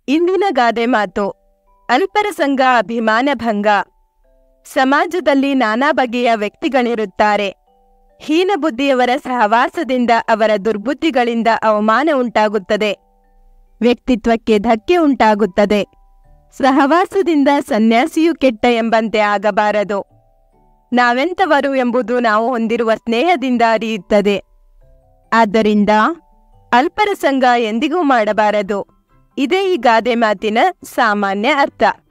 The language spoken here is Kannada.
ಇಂದಿನ ಗಾದೆ ಮಾತು ಅಲ್ಪರ ಸಂಘ ಅಭಿಮಾನ ಭಂಗ ಸಮಾಜದಲ್ಲಿ ನಾನಾ ಬಗೆಯ ವ್ಯಕ್ತಿಗಳಿರುತ್ತಾರೆ ಹೀನ ಬುದ್ಧಿಯವರ ಸಹವಾಸದಿಂದ ಅವರ ದುರ್ಬುದ್ಧಿಗಳಿಂದ ಅವಮಾನ ಉಂಟಾಗುತ್ತದೆ ವ್ಯಕ್ತಿತ್ವಕ್ಕೆ ಧಕ್ಕೆ ಉಂಟಾಗುತ್ತದೆ ಸಹವಾಸದಿಂದ ಸನ್ಯಾಸಿಯು ಕೆಟ್ಟ ಎಂಬಂತೆ ಆಗಬಾರದು ನಾವೆಂಥವರು ಎಂಬುದು ನಾವು ಹೊಂದಿರುವ ಸ್ನೇಹದಿಂದ ಅರಿಯುತ್ತದೆ ಆದ್ದರಿಂದ ಅಲ್ಪರ ಸಂಘ ಎಂದಿಗೂ ಮಾಡಬಾರದು ಇದೇ ಈ ಗಾದೆ ಮಾತಿನ ಸಾಮಾನ್ಯ ಅರ್ಥ